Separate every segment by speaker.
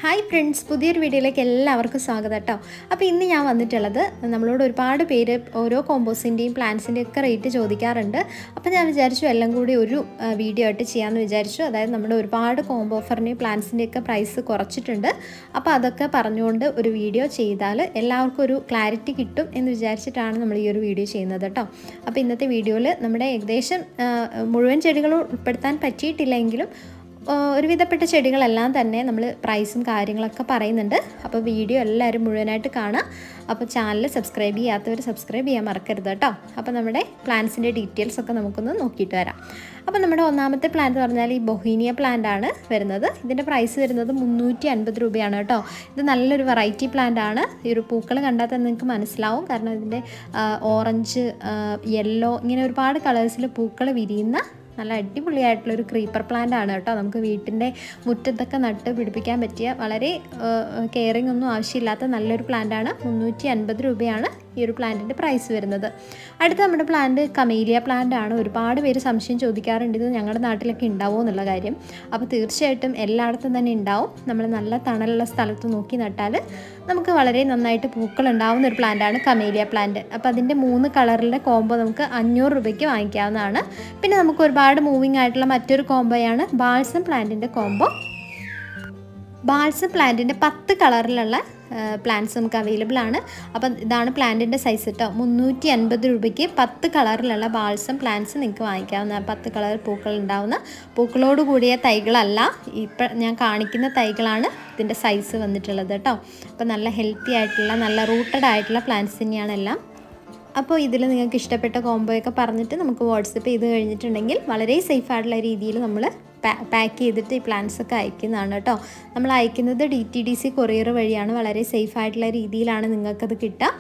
Speaker 1: hi friends പുതിയൊരു വീഡിയോയിലേക്ക് എല്ലാവർക്കും സ്വാഗതം കേട്ടോ അപ്പോൾ ഇന്ന് ഞാൻ വന്നിട്ടുള്ളത് നമ്മളോട് ഒരുപാട് പേര് ഓരോ കോമ്പോസിൻ്റെയും പ്ലാന്റ്സിൻ്റെയും ഒക്കെ റേറ്റ് ചോദിക്കാറുണ്ട് അപ്പോൾ ഞാൻ വിചാരിച്ചു എല്ലാം കൂടി ഒരു ആ, വീഡിയോ ആയിട്ട് ചെയ്യാമെന്ന് വിചാരിച്ചു അതായത് നമ്മുടെ ഒരുപാട് കോംബോ ഓഫറിൻ്റെയും പ്ലാന്റ്സിൻ്റെയും ഒക്കെ പ്രൈസ് കുറച്ചിട്ടുണ്ട് അപ്പോൾ അതൊക്കെ പറഞ്ഞുകൊണ്ട് ഒരു വീഡിയോ ചെയ്താൽ എല്ലാവർക്കും ഒരു ക്ലാരിറ്റി കിട്ടും എന്ന് വിചാരിച്ചിട്ടാണ് നമ്മൾ ഈ ഒരു വീഡിയോ ചെയ്യുന്നത് കേട്ടോ അപ്പോൾ ഇന്നത്തെ വീഡിയോയിൽ നമ്മുടെ ഏകദേശം ആ, മുഴുവൻ ചെടികളും ഉൾപ്പെടുത്താൻ പറ്റിയിട്ടില്ലെങ്കിലും ആ, ഒരുവിധപ്പെട്ട ചെടികളെല്ലാം തന്നെ നമ്മൾ പ്രൈസും കാര്യങ്ങളൊക്കെ പറയുന്നുണ്ട് അപ്പോൾ വീഡിയോ എല്ലാവരും മുഴുവനായിട്ട് കാണാം അപ്പോൾ ചാനൽ സബ്സ്ക്രൈബ് ചെയ്യാത്തവർ സബ്സ്ക്രൈബ് ചെയ്യാൻ മറക്കരുത് കേട്ടോ അപ്പോൾ നമ്മുടെ പ്ലാന്റ്സിൻ്റെ ഡീറ്റെയിൽസ് ഒക്കെ നമുക്കൊന്ന് നോക്കിയിട്ട് വരാം അപ്പോൾ നമ്മുടെ ഒന്നാമത്തെ പ്ലാന്റ് എന്ന് പറഞ്ഞാൽ ഈ ബൊഹീനിയ പ്ലാന്റ് ആണ് വരുന്നത് ഇതിൻ്റെ പ്രൈസ് വരുന്നത് മുന്നൂറ്റി അൻപത് രൂപയാണ് കേട്ടോ ഇത് നല്ലൊരു വെറൈറ്റി പ്ലാന്റ് ആണ് ഈ ഒരു പൂക്കൾ കണ്ടാൽ തന്നെ നിങ്ങൾക്ക് മനസ്സിലാവും കാരണം ഇതിൻ്റെ ഓറഞ്ച് യെല്ലോ ഇങ്ങനെ ഒരുപാട് കളേഴ്സിൽ പൂക്കൾ വിരിയുന്ന നല്ല അടിപൊളിയായിട്ടുള്ളൊരു ക്രീപ്പർ പ്ലാന്റ് ആണ് കേട്ടോ നമുക്ക് വീട്ടിൻ്റെ മുറ്റത്തൊക്കെ നട്ട് പിടിപ്പിക്കാൻ പറ്റിയ വളരെ കെയറിങ് ഒന്നും ആവശ്യമില്ലാത്ത നല്ലൊരു പ്ലാന്റ് ആണ് മുന്നൂറ്റി അൻപത് രൂപയാണ് ഈ ഒരു പ്ലാന്റിൻ്റെ പ്രൈസ് വരുന്നത് അടുത്ത നമ്മുടെ പ്ലാന്റ് കമേലിയ പ്ലാന്റ് ആണ് ഒരുപാട് പേര് സംശയം ചോദിക്കാറുണ്ട് ഇത് ഞങ്ങളുടെ നാട്ടിലൊക്കെ ഉണ്ടാവുമോ എന്നുള്ള കാര്യം അപ്പോൾ തീർച്ചയായിട്ടും എല്ലായിടത്തും തന്നെ ഉണ്ടാവും നമ്മൾ നല്ല തണലുള്ള സ്ഥലത്ത് നോക്കി നട്ടാൽ നമുക്ക് വളരെ നന്നായിട്ട് പൂക്കൾ ഉണ്ടാവുന്ന ഒരു പ്ലാന്റാണ് കമേലിയ പ്ലാന്റ് അപ്പോൾ അതിൻ്റെ മൂന്ന് കളറിൻ്റെ കോംബോ നമുക്ക് അഞ്ഞൂറ് രൂപയ്ക്ക് വാങ്ങിക്കാവുന്നതാണ് പിന്നെ നമുക്ക് ഒരുപാട് മൂവിങ് ആയിട്ടുള്ള മറ്റൊരു കോംബോയാണ് ബാൾസം പ്ലാന്റിൻ്റെ കോംബോ ബാൾസം പ്ലാന്റിൻ്റെ പത്ത് കളറിലുള്ള പ്ലാന്റ്സ് നമുക്ക് അവൈലബിൾ ആണ് അപ്പം ഇതാണ് പ്ലാന്റിൻ്റെ സൈസ് കേട്ടോ മുന്നൂറ്റി അൻപത് രൂപയ്ക്ക് പത്ത് കളറിലുള്ള ബാൾസം പ്ലാന്റ്സ് നിങ്ങൾക്ക് വാങ്ങിക്കാവുന്ന പത്ത് കളർ പൂക്കൾ ഉണ്ടാവുന്ന പൂക്കളോട് കൂടിയ തൈകളല്ല ഇപ്പം ഞാൻ കാണിക്കുന്ന തൈകളാണ് ഇതിൻ്റെ സൈസ് വന്നിട്ടുള്ളത് കേട്ടോ അപ്പം നല്ല ഹെൽത്തി ആയിട്ടുള്ള നല്ല റൂട്ടഡ് ആയിട്ടുള്ള പ്ലാന്റ്സ് തന്നെയാണ് എല്ലാം അപ്പോൾ ഇതിൽ നിങ്ങൾക്ക് ഇഷ്ടപ്പെട്ട കോംബോയൊക്കെ പറഞ്ഞിട്ട് നമുക്ക് വാട്സപ്പ് ചെയ്ത് കഴിഞ്ഞിട്ടുണ്ടെങ്കിൽ വളരെ സേഫ് ആയിട്ടുള്ള രീതിയിൽ നമ്മൾ പാക്ക് ചെയ്തിട്ട് ഈ പ്ലാൻസ് ഒക്കെ അയക്കുന്നതാണ് കേട്ടോ നമ്മൾ അയക്കുന്നത് D T D C courier വഴിയാണ് വളരെ സേഫ് ആയിട്ടുള്ള രീതിയിലാണ് നിങ്ങൾക്കത് കിട്ടുക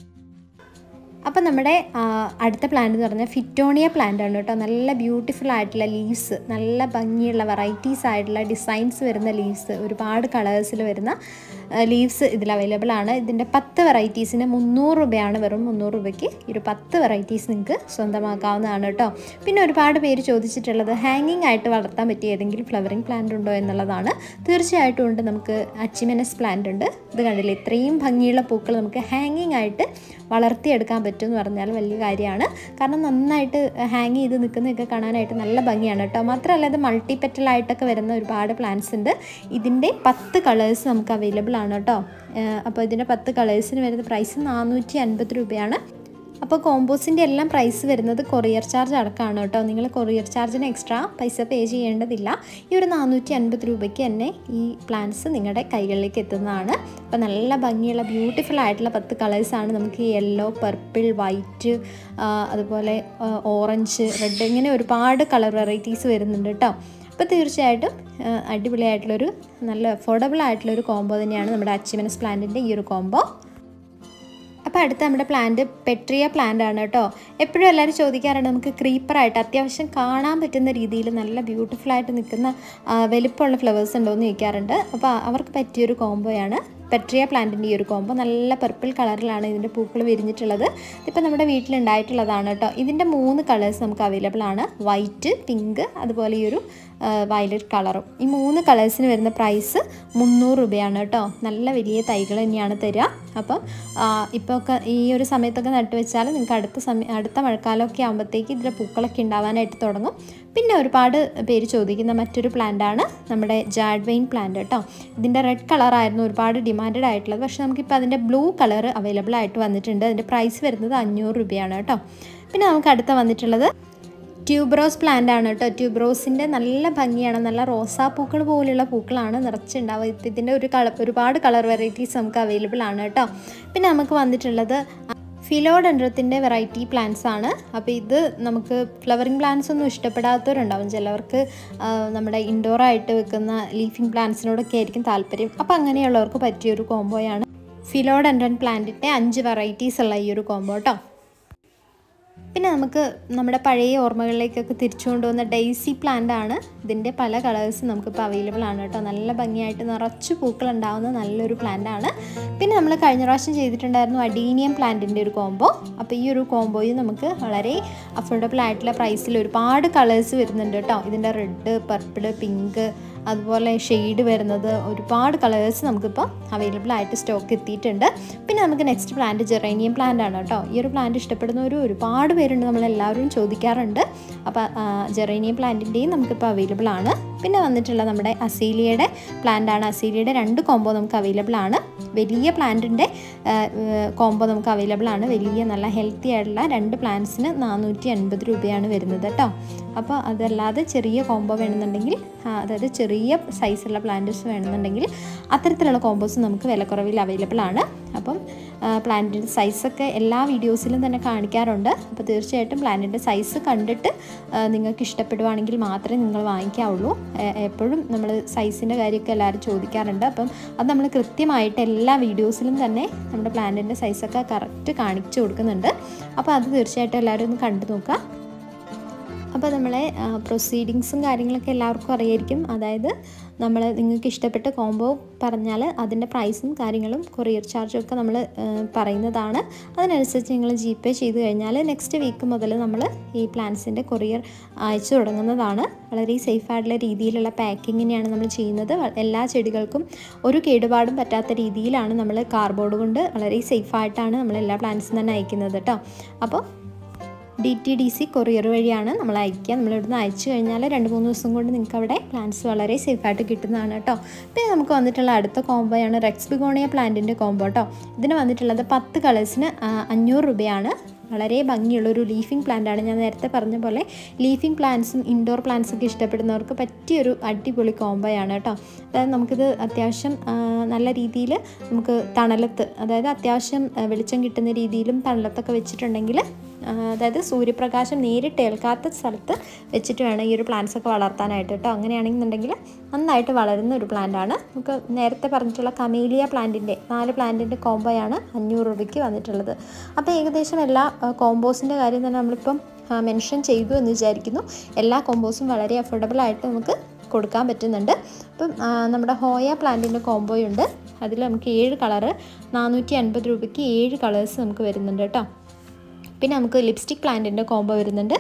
Speaker 1: അപ്പം നമ്മുടെ ആ, അടുത്ത പ്ലാന്റ് എന്ന് പറഞ്ഞാൽ ഫിറ്റോണിയ പ്ലാന്റ് ആണ് കേട്ടോ നല്ല ബ്യൂട്ടിഫുൾ ആയിട്ടുള്ള ലീവ്സ് നല്ല ഭംഗിയുള്ള വെറൈറ്റീസ് ആയിട്ടുള്ള ഡിസൈൻസ് വരുന്ന ലീവ്സ് ഒരുപാട് കളേഴ്സിൽ വരുന്ന ലീവ്സ് ഇതിൽ അവൈലബിൾ ആണ് ഇതിൻ്റെ പത്ത് വെറൈറ്റീസിന് മുന്നൂറ് രൂപയാണ് വെറും മുന്നൂറ് രൂപയ്ക്ക് ഈ ഒരു പത്ത് വെറൈറ്റീസ് നിങ്ങൾക്ക് സ്വന്തമാക്കാവുന്നതാണ് കേട്ടോ പിന്നെ ഒരുപാട് പേര് ചോദിച്ചിട്ടുള്ളത് ഹാങ്ങിങ് ആയിട്ട് വളർത്താൻ പറ്റിയ ഏതെങ്കിലും ഫ്ലവറിങ് പ്ലാന്റ് ഉണ്ടോ എന്നുള്ളതാണ് തീർച്ചയായിട്ടും ഉണ്ട് നമുക്ക് അച്ചിമെനസ് പ്ലാന്റ് ഉണ്ട് ഇത് കണ്ടില്ലേ ഇത്രയും ഭംഗിയുള്ള പൂക്കൾ നമുക്ക് ഹാങ്ങിങ് ആയിട്ട് വളർത്തിയെടുക്കാൻ പറ്റും എന്ന് പറഞ്ഞാൽ വലിയ കാര്യമാണ് കാരണം നന്നായിട്ട് ഹാങ് ചെയ്ത് നിൽക്കുന്നതൊക്കെ കാണാനായിട്ട് നല്ല ഭംഗിയാണ് കേട്ടോ മാത്രമല്ല ഇത് മൾട്ടി പെറ്റലായിട്ടൊക്കെ വരുന്ന ഒരുപാട് പ്ലാന്റ്സ് ഉണ്ട് ഇതിൻ്റെ പത്ത് കളേഴ്സ് നമുക്ക് അവൈലബിൾ ആണ് കേട്ടോ അപ്പോൾ ഇതിൻ്റെ പത്ത് കളേഴ്സിന് വരുന്ന പ്രൈസ് നാനൂറ്റി അൻപത് രൂപയാണ് അപ്പോൾ കോമ്പോസിൻ്റെ എല്ലാം പ്രൈസ് വരുന്നത് കൊറിയർ ചാർജ് അടക്കമാണ് കേട്ടോ നിങ്ങൾ കൊറിയർ ചാർജിന് എക്സ്ട്രാ പൈസ പേ ചെയ്യേണ്ടതില്ല ഈ ഒരു നാനൂറ്റി അൻപത് രൂപയ്ക്ക് തന്നെ ഈ പ്ലാന്റ്സ് നിങ്ങളുടെ കൈകളിലേക്ക് എത്തുന്നതാണ് അപ്പോൾ നല്ല ഭംഗിയുള്ള ബ്യൂട്ടിഫുൾ ആയിട്ടുള്ള പത്ത് കളേഴ്സാണ് നമുക്ക് യെല്ലോ പർപ്പിൾ വൈറ്റ് അതുപോലെ ഓറഞ്ച് റെഡ് ഇങ്ങനെ ഒരുപാട് കളർ വെറൈറ്റീസ് വരുന്നുണ്ട് കേട്ടോ അപ്പോൾ തീർച്ചയായിട്ടും ആ, അടിപൊളിയായിട്ടുള്ളൊരു നല്ല അഫോർഡബിൾ ആയിട്ടുള്ളൊരു കോംബോ തന്നെയാണ് നമ്മുടെ അച്ചിമനസ് പ്ലാന്റിൻ്റെ ഈ ഒരു കോംബോ അപ്പോൾ അടുത്ത നമ്മുടെ പ്ലാന്റ് പെട്രിയ പ്ലാന്റ് ആണ് കേട്ടോ എപ്പോഴും എല്ലാവരും ചോദിക്കാറുണ്ട് നമുക്ക് ക്രീപ്പറായിട്ട് അത്യാവശ്യം കാണാൻ പറ്റുന്ന രീതിയിൽ നല്ല ബ്യൂട്ടിഫുൾ ആയിട്ട് നിൽക്കുന്ന ആ, വലിപ്പമുള്ള ഫ്ലവേഴ്സ് ഉണ്ടോ എന്ന് ചോദിക്കാറുണ്ട് അപ്പോൾ അവർക്ക് പറ്റിയൊരു കോംബോയാണ് പെട്രിയ പ്ലാന്റിൻ്റെ ഈ ഒരു കോംബോ നല്ല പർപ്പിൾ കളറിലാണ് ഇതിൻ്റെ പൂക്കൾ വിരിഞ്ഞിട്ടുള്ളത് ഇതിപ്പോൾ നമ്മുടെ വീട്ടിലുണ്ടായിട്ടുള്ളതാണ് കേട്ടോ ഇതിൻ്റെ മൂന്ന് കളേഴ്സ് നമുക്ക് അവൈലബിൾ ആണ് വൈറ്റ് പിങ്ക് അതുപോലെ ഈ ഒരു വയലറ്റ് കളറും ഈ മൂന്ന് കളേഴ്സിന് വരുന്ന പ്രൈസ് മുന്നൂറ് രൂപയാണ് കേട്ടോ നല്ല വലിയ തൈകൾ തന്നെയാണ് തരിക അപ്പം ഇപ്പോൾ ഒക്കെ ഈ ഒരു സമയത്തൊക്കെ നട്ടു വെച്ചാൽ നിങ്ങൾക്ക് അടുത്ത സമയം അടുത്ത മഴക്കാലമൊക്കെ ആകുമ്പോഴത്തേക്ക് ഇതിൻ്റെ പൂക്കളൊക്കെ ഉണ്ടാവാനായിട്ട് തുടങ്ങും പിന്നെ ഒരുപാട് പേര് ചോദിക്കുന്ന മറ്റൊരു പ്ലാന്റാണ് നമ്മുടെ ജാഡ്വെയിൻ പ്ലാന്റ് കേട്ടോ ഇതിൻ്റെ റെഡ് കളറായിരുന്നു ഒരുപാട് ഡിമാൻഡഡ് ആയിട്ടുള്ളത് പക്ഷേ നമുക്കിപ്പോൾ അതിൻ്റെ ബ്ലൂ കളർ അവൈലബിൾ ആയിട്ട് വന്നിട്ടുണ്ട് അതിൻ്റെ പ്രൈസ് വരുന്നത് അഞ്ഞൂറ് രൂപയാണ് കേട്ടോ പിന്നെ നമുക്ക് അടുത്ത വന്നിട്ടുള്ളത് ട്യൂബ്രോസ് പ്ലാന്റ് ആണ് കേട്ടോ ട്യൂബ്രോസിൻ്റെ നല്ല ഭംഗിയാണ് നല്ല റോസാപ്പൂക്കൾ പോലെയുള്ള പൂക്കളാണ് നിറച്ചുണ്ടാവുക ഇപ്പം ഇതിൻ്റെ ഒരു കളർ ഒരുപാട് കളർ വെറൈറ്റീസ് നമുക്ക് അവൈലബിൾ ആണ് കേട്ടോ പിന്നെ നമുക്ക് വന്നിട്ടുള്ളത് ഫിലോഡൻഡ്രത്തിൻ്റെ വെറൈറ്റി പ്ലാന്റ്സ് ആണ് അപ്പോൾ ഇത് നമുക്ക് ഫ്ലവറിങ് പ്ലാന്റ്സ് ഒന്നും ഇഷ്ടപ്പെടാത്തവരുണ്ടാവും ചിലവർക്ക് ആ, നമ്മുടെ ഇൻഡോർ ആയിട്ട് വെക്കുന്ന ലീഫിംഗ് പ്ലാന്റ്സിനോടൊക്കെ ആയിരിക്കും താല്പര്യം അപ്പോൾ അങ്ങനെയുള്ളവർക്ക് പറ്റിയൊരു കോംബോയാണ് ഫിലോഡൻഡ്രൻ പ്ലാന്റിൻ്റെ അഞ്ച് വെറൈറ്റീസ് ഉള്ള ഈ ഒരു കോംബോ കേട്ടോ പിന്നെ നമുക്ക് നമ്മുടെ പഴയ ഓർമ്മകളിലേക്കൊക്കെ തിരിച്ചു കൊണ്ടുവന്ന ഡെയ്സി പ്ലാന്റ് ആണ് ഇതിൻ്റെ പല കളേഴ്സും നമുക്കിപ്പോൾ അവൈലബിൾ ആണ് കേട്ടോ നല്ല ഭംഗിയായിട്ട് നിറച്ച് പൂക്കൾ ഉണ്ടാവുന്ന നല്ലൊരു പ്ലാന്റ് ആണ് പിന്നെ നമ്മൾ കഴിഞ്ഞ പ്രാവശ്യം ചെയ്തിട്ടുണ്ടായിരുന്നു അഡീനിയം പ്ലാന്റിൻ്റെ ഒരു കോംബോ അപ്പോൾ ഈ ഒരു കോംബോയും നമുക്ക് വളരെ അഫോർഡബിൾ ആയിട്ടുള്ള പ്രൈസിൽ ഒരുപാട് കളേഴ്സ് വരുന്നുണ്ട് കേട്ടോ ഇതിൻ്റെ റെഡ് പർപ്പിൾ പിങ്ക് അതുപോലെ ഷെയ്ഡ് വരുന്നത് ഒരുപാട് കളേഴ്സ് നമുക്കിപ്പോൾ അവൈലബിൾ ആയിട്ട് സ്റ്റോക്ക് എത്തിയിട്ടുണ്ട് പിന്നെ നമുക്ക് നെക്സ്റ്റ് പ്ലാന്റ് ജെറേനിയം പ്ലാന്റ് ആണ് കേട്ടോ ഈ ഒരു പ്ലാന്റ് ഇഷ്ടപ്പെടുന്നവർ ഒരുപാട് പേരുണ്ട് നമ്മളെല്ലാവരും ചോദിക്കാറുണ്ട് അപ്പോൾ ജെറേനിയം പ്ലാന്റിൻ്റെയും നമുക്കിപ്പോൾ അവൈലബിൾ ആണ് പിന്നെ വന്നിട്ടുള്ള നമ്മുടെ അസീലിയയുടെ പ്ലാന്റ് ആണ് അസീലിയയുടെ രണ്ട് കോംബോ നമുക്ക് അവൈലബിൾ ആണ് വലിയ പ്ലാന്റിൻ്റെ കോംബോ നമുക്ക് അവൈലബിൾ ആണ് വലിയ നല്ല ഹെൽത്തി ആയിട്ടുള്ള രണ്ട് പ്ലാന്റ്സിന് നാനൂറ്റി അൻപത് രൂപയാണ് വരുന്നത് കേട്ടോ അപ്പോൾ അതല്ലാതെ ചെറിയ കോംബോ വേണമെന്നുണ്ടെങ്കിൽ അതായത് ചെറിയ സൈസുള്ള പ്ലാന്റ്സ് വേണമെന്നുണ്ടെങ്കിൽ അത്തരത്തിലുള്ള കോംബോസ് നമുക്ക് വിലക്കുറവിൽ അവൈലബിൾ ആണ് അപ്പം പ്ലാന്റിൻ്റെ സൈസൊക്കെ എല്ലാ വീഡിയോസിലും തന്നെ കാണിക്കാറുണ്ട് അപ്പോൾ തീർച്ചയായിട്ടും പ്ലാന്റിൻ്റെ സൈസ് കണ്ടിട്ട് നിങ്ങൾക്ക് ഇഷ്ടപ്പെടുവാണെങ്കിൽ മാത്രമേ നിങ്ങൾ വാങ്ങിക്കാവുള്ളൂ എപ്പോഴും നമ്മൾ സൈസിൻ്റെ കാര്യമൊക്കെ എല്ലാവരും ചോദിക്കാറുണ്ട് അപ്പം അത് നമ്മൾ കൃത്യമായിട്ട് എല്ലാ വീഡിയോസിലും തന്നെ നമ്മുടെ പ്ലാന്റിൻ്റെ സൈസൊക്കെ കറക്റ്റ് കാണിച്ചു കൊടുക്കുന്നുണ്ട് അപ്പോൾ അത് തീർച്ചയായിട്ടും എല്ലാവരും ഒന്ന് കണ്ടു നോക്കുക അപ്പോൾ നമ്മളെ പ്രൊസീഡിങ്സും കാര്യങ്ങളൊക്കെ എല്ലാവർക്കും അറിയായിരിക്കും അതായത് നമ്മൾ നിങ്ങൾക്ക് ഇഷ്ടപ്പെട്ട കോംബോ പറഞ്ഞാൽ അതിൻ്റെ പ്രൈസും കാര്യങ്ങളും കൊറിയർ ചാർജും ഒക്കെ നമ്മൾ പറയുന്നതാണ് അതിനനുസരിച്ച് നിങ്ങൾ ജി പേ ചെയ്ത് കഴിഞ്ഞാൽ നെക്സ്റ്റ് വീക്ക് മുതൽ നമ്മൾ ഈ പ്ലാൻസിൻ്റെ കൊറിയർ അയച്ചു തുടങ്ങുന്നതാണ് വളരെ സേഫ് ആയിട്ടുള്ള രീതിയിലുള്ള പാക്കിങ്ങിനെയാണ് നമ്മൾ ചെയ്യുന്നത് എല്ലാ ചെടികൾക്കും ഒരു കേടുപാടും പറ്റാത്ത രീതിയിലാണ് നമ്മൾ കാർബോർഡ് കൊണ്ട് വളരെ സേഫായിട്ടാണ് നമ്മൾ എല്ലാ പ്ലാൻസും തന്നെ അയക്കുന്നത് കേട്ടോ അപ്പോൾ D T D C courier വഴിയാണ് നമ്മൾ അയക്കുക നമ്മൾ ഇവിടുന്ന് അയച്ചു കഴിഞ്ഞാൽ രണ്ട് മൂന്ന് ദിവസം കൊണ്ട് നിങ്ങൾക്ക് അവിടെ പ്ലാന്റ്സ് വളരെ സേഫായിട്ട് കിട്ടുന്നതാണ് കേട്ടോ പിന്നെ നമുക്ക് വന്നിട്ടുള്ള അടുത്ത കോംബോയാണ് റെക്സ് ബിഗോണിയ പ്ലാന്റിൻ്റെ കോംബോ കേട്ടോ ഇതിന് വന്നിട്ടുള്ളത് പത്ത് കളേഴ്സിന് അഞ്ഞൂറ് രൂപയാണ് വളരെ ഭംഗിയുള്ളൊരു ലീഫിംഗ് പ്ലാന്റാണ് ഞാൻ നേരത്തെ പറഞ്ഞ പോലെ ലീഫിംഗ് പ്ലാന്റ്സും ഇൻഡോർ പ്ലാന്റ്സും ഒക്കെ ഇഷ്ടപ്പെടുന്നവർക്ക് പറ്റിയൊരു അടിപൊളി കോംബോയാണ് കേട്ടോ അതായത് നമുക്കിത് അത്യാവശ്യം നല്ല രീതിയിൽ നമുക്ക് തണലത്ത് അതായത് അത്യാവശ്യം വെളിച്ചം കിട്ടുന്ന രീതിയിലും തണലത്തൊക്കെ വെച്ചിട്ടുണ്ടെങ്കിൽ അതായത് സൂര്യപ്രകാശം നേരിട്ട് ഏൽക്കാത്ത സ്ഥലത്ത് വെച്ചിട്ട് വേണം ഈ ഒരു പ്ലാന്റ്സ് ഒക്കെ വളർത്താനായിട്ട് കേട്ടോ അങ്ങനെയാണെന്നുണ്ടെങ്കിൽ നന്നായിട്ട് വളരുന്ന ഒരു പ്ലാന്റാണ് നമുക്ക് നേരത്തെ പറഞ്ഞിട്ടുള്ള കമേലിയ പ്ലാന്റിൻ്റെ നാല് പ്ലാന്റിൻ്റെ കോംബോയാണ് അഞ്ഞൂറ് രൂപയ്ക്ക് വന്നിട്ടുള്ളത് അപ്പോൾ ഏകദേശം എല്ലാ കോംബോസിൻ്റെ കാര്യം തന്നെ നമ്മളിപ്പം മെൻഷൻ ചെയ്തു എന്ന് വിചാരിക്കുന്നു എല്ലാ കോംബോസും വളരെ അഫോർഡബിൾ ആയിട്ട് നമുക്ക് കൊടുക്കാൻ പറ്റുന്നുണ്ട് അപ്പം നമ്മുടെ ഹോയ പ്ലാന്റിൻ്റെ കോംബോയുണ്ട് അതിൽ നമുക്ക് ഏഴ് കളറ് നാനൂറ്റി അൻപത് രൂപയ്ക്ക് ഏഴ് കളേഴ്സ് നമുക്ക് വരുന്നുണ്ട് കേട്ടോ പിന്നെ നമുക്ക് ലിപ്സ്റ്റിക് പ്ലാന്റിൻ്റെ കോംബോ വരുന്നുണ്ട്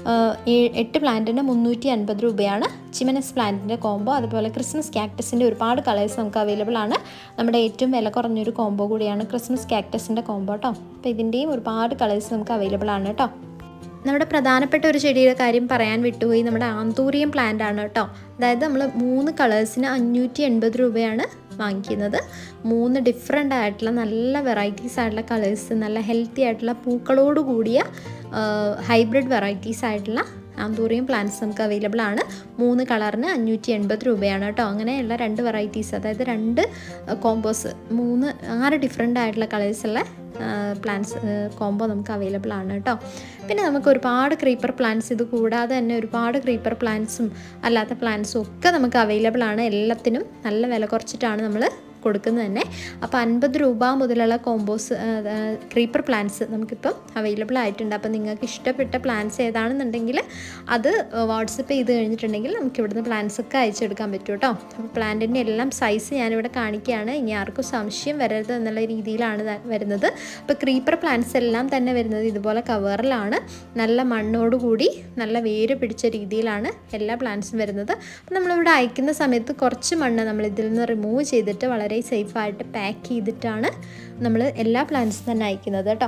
Speaker 1: എട്ട് പ്ലാന്റിന് മുന്നൂറ്റി അൻപത് രൂപയാണ് ചിമനസ് പ്ലാന്റിൻ്റെ കോംബോ അതുപോലെ ക്രിസ്മസ് ക്യാക്ടസിൻ്റെ ഒരുപാട് കളേഴ്സ് നമുക്ക് അവൈലബിൾ ആണ് നമ്മുടെ ഏറ്റവും വില കുറഞ്ഞൊരു കോംബോ കൂടിയാണ് ക്രിസ്മസ് ക്യാക്ടസിൻ്റെ കോംബോ കേട്ടോ അപ്പോൾ ഇതിൻ്റെയും ഒരുപാട് കളേഴ്സ് നമുക്ക് അവൈലബിൾ ആണ് കേട്ടോ നമ്മുടെ പ്രധാനപ്പെട്ട ഒരു ചെടിയുടെ കാര്യം പറയാൻ വിട്ടുപോയി നമ്മുടെ ആന്തൂറിയം പ്ലാന്റ് ആണ് കേട്ടോ അതായത് നമ്മൾ മൂന്ന് കളേഴ്സിന് അഞ്ഞൂറ്റി എൺപത് രൂപയാണ് വാങ്ങിക്കുന്നത് മൂന്ന് ഡിഫറെൻ്റ് ആയിട്ടുള്ള നല്ല വെറൈറ്റീസ് ആയിട്ടുള്ള കളേഴ്സ് നല്ല ഹെൽത്തി ആയിട്ടുള്ള പൂക്കളോട് കൂടിയ ഹൈബ്രിഡ് വെറൈറ്റീസ് ആയിട്ടുള്ള ആന്തൂറിയം പ്ലാന്റ്സ് നമുക്ക് അവൈലബിൾ ആണ് മൂന്ന് കളറിന് അഞ്ഞൂറ്റി എൺപത് രൂപയാണ് കേട്ടോ അങ്ങനെയുള്ള രണ്ട് വെറൈറ്റീസ് അതായത് രണ്ട് കോമ്പോസ് മൂന്ന് ആറ് ഡിഫറെൻ്റ് ആയിട്ടുള്ള കളേഴ്സുള്ള പ്ലാന്റ്സ് കോംബോ നമുക്ക് അവൈലബിൾ ആണ് കേട്ടോ പിന്നെ നമുക്ക് ഒരുപാട് ക്രീപ്പർ പ്ലാന്റ്സ് ഇത് കൂടാതെ തന്നെ ഒരുപാട് ക്രീപ്പർ പ്ലാന്റ്സും അല്ലാത്ത പ്ലാന്റ്സും ഒക്കെ നമുക്ക് അവൈലബിൾ ആണ് എല്ലാത്തിനും നല്ല വില കുറച്ചിട്ടാണ് നമ്മൾ കൊടുക്കുന്നത് തന്നെ അപ്പോൾ അൻപത് രൂപ മുതലുള്ള കോമ്പോസ് ക്രീപ്പർ പ്ലാന്റ്സ് നമുക്കിപ്പം അവൈലബിൾ ആയിട്ടുണ്ട് അപ്പോൾ നിങ്ങൾക്ക് ഇഷ്ടപ്പെട്ട പ്ലാന്റ്സ് ഏതാണെന്നുണ്ടെങ്കിൽ അത് വാട്സപ്പ് ചെയ്ത് കഴിഞ്ഞിട്ടുണ്ടെങ്കിൽ നമുക്ക് ഇവിടുന്ന് പ്ലാന്റ്സ് ഒക്കെ അയച്ചെടുക്കാൻ പറ്റും കേട്ടോ അപ്പോൾ പ്ലാന്റിൻ്റെ എല്ലാം സൈസ് ഞാനിവിടെ കാണിക്കുകയാണ് ഇനി ആർക്കും സംശയം വരരുത് എന്നുള്ള രീതിയിലാണ് വരുന്നത് അപ്പോൾ ക്രീപ്പർ പ്ലാന്റ്സ് എല്ലാം തന്നെ വരുന്നത് ഇതുപോലെ കവറിലാണ് നല്ല മണ്ണോടുകൂടി നല്ല വേര് പിടിച്ച രീതിയിലാണ് എല്ലാ പ്ലാന്റ്സും വരുന്നത് അപ്പോൾ നമ്മളിവിടെ അയക്കുന്ന സമയത്ത് കുറച്ച് മണ്ണ് നമ്മൾ ഇതിൽ നിന്ന് റിമൂവ് ചെയ്തിട്ട് വളരെ വളരെ സേഫായിട്ട് പാക്ക് ചെയ്തിട്ടാണ് നമ്മൾ എല്ലാ പ്ലാന്റ്സും തന്നെ അയക്കുന്നത് കേട്ടോ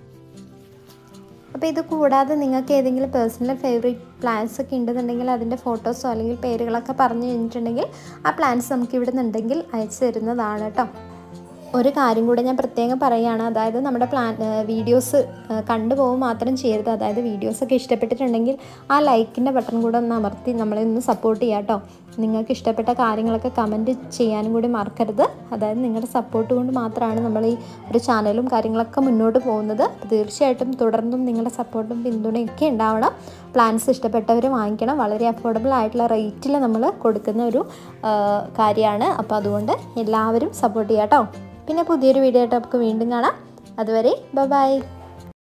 Speaker 1: അപ്പോൾ ഇത് കൂടാതെ നിങ്ങൾക്ക് ഏതെങ്കിലും പേഴ്സണൽ ഫേവറേറ്റ് പ്ലാന്റ്സ് ഒക്കെ ഉണ്ടെന്നുണ്ടെങ്കിൽ അതിൻ്റെ ഫോട്ടോസോ അല്ലെങ്കിൽ പേരുകളൊക്കെ പറഞ്ഞു കഴിഞ്ഞിട്ടുണ്ടെങ്കിൽ ആ പ്ലാന്റ്സ് നമുക്ക് ഇവിടെ നിന്നുണ്ടെങ്കിൽ അയച്ചു തരുന്നതാണ് കേട്ടോ ഒരു കാര്യം കൂടെ ഞാൻ പ്രത്യേകം പറയുകയാണ് അതായത് നമ്മുടെ പ്ലാൻ വീഡിയോസ് കണ്ടുപോകും മാത്രം ചെയ്യരുത് അതായത് വീഡിയോസൊക്കെ ഇഷ്ടപ്പെട്ടിട്ടുണ്ടെങ്കിൽ ആ ലൈക്കിൻ്റെ ബട്ടൺ കൂടെ ഒന്ന് അമർത്തി നമ്മളെ ഒന്ന് സപ്പോർട്ട് ചെയ്യാം കേട്ടോ നിങ്ങൾക്ക് ഇഷ്ടപ്പെട്ട കാര്യങ്ങളൊക്കെ കമൻറ്റ് ചെയ്യാനും കൂടി മറക്കരുത് അതായത് നിങ്ങളുടെ സപ്പോർട്ട് കൊണ്ട് മാത്രമാണ് നമ്മൾ ഈ ഒരു ചാനലും കാര്യങ്ങളൊക്കെ മുന്നോട്ട് പോകുന്നത് അപ്പോൾ തീർച്ചയായിട്ടും തുടർന്നും നിങ്ങളുടെ സപ്പോർട്ടും പിന്തുണയും ഒക്കെ ഉണ്ടാവണം പ്ലാൻസ് ഇഷ്ടപ്പെട്ടവർ വാങ്ങിക്കണം വളരെ അഫോർഡബിൾ ആയിട്ടുള്ള റേറ്റിൽ നമ്മൾ കൊടുക്കുന്ന ഒരു കാര്യമാണ് അപ്പോൾ അതുകൊണ്ട് എല്ലാവരും സപ്പോർട്ട് ചെയ്യാം കേട്ടോ പിന്നെ പുതിയൊരു വീഡിയോ ആയിട്ട് നമുക്ക് വീണ്ടും കാണാം അതുവരെ ബൈ